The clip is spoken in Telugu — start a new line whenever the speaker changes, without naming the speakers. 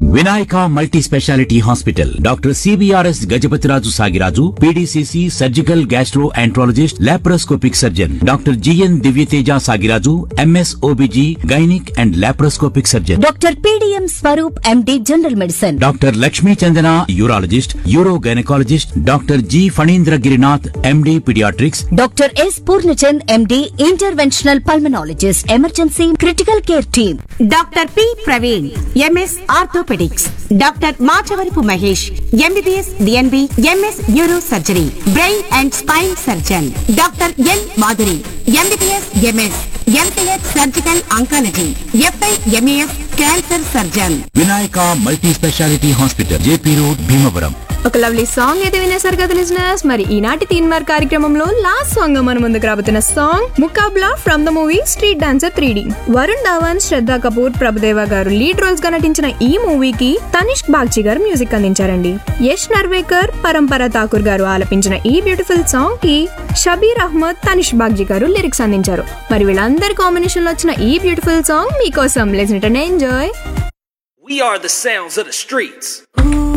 Vinayaka multi speciality hospital doctor CBRS Gajapathiraju Sagiraju PDCC surgical gastroenterologist laparoscopic surgeon doctor GN Divyateja Sagiraju MS OBG gynaec and laparoscopic surgeon
doctor PDM Swaroop MD general medicine
doctor Lakshmi Chandana urologist uro gynaecologist doctor G Phanindra Girinath MD paediatrics
doctor S Purnachand MD interventional pulmonologist emergency critical care team
doctor P Praveen MS orthopaedics doctor Machavarapu Mahesh MBBS DNB MS neuro surgery brain and spine surgeon doctor N Madhuri MBBS MS MPS surgical oncology FI MAS cancer surgeon
Vinayaka multi speciality hospital JP road Bhimavaram
ఒక లవ్లీ సాంగ్ అయితే వినేశారు కదా లిజనర్స్ మరి ఈనాటి తీన్ మార్ కార్యక్రమంలో లాస్ట్ సాంగ్ మన ముందుకు రాబోతున్న song Muqabla from the movie Street Dancer three Varun Dhawan Shraddha Kapoor Prabhudeva garu lead roles గా నటించిన ఈ మూవీకి తనిష్క్ బాగ్చి గారు మ్యూజిక్ అందించారండి యష్ నర్వేకర్ పరంపర ఠాకూర్ గారు ఆలపించిన ఈ బ్యూటిఫుల్ సాంగ్ కి షబీర్ అహ్మద్ తనిష్ బాగ్జీ గారు లిరిక్స్ అందించారు మరి వీళ్ళందరి కాంబినేషన్ లో వచ్చిన ఈ బ్యూటిఫుల్ సాంగ్ మీకోసం listen enjoy
We are the sounds of the streets.
Ooh,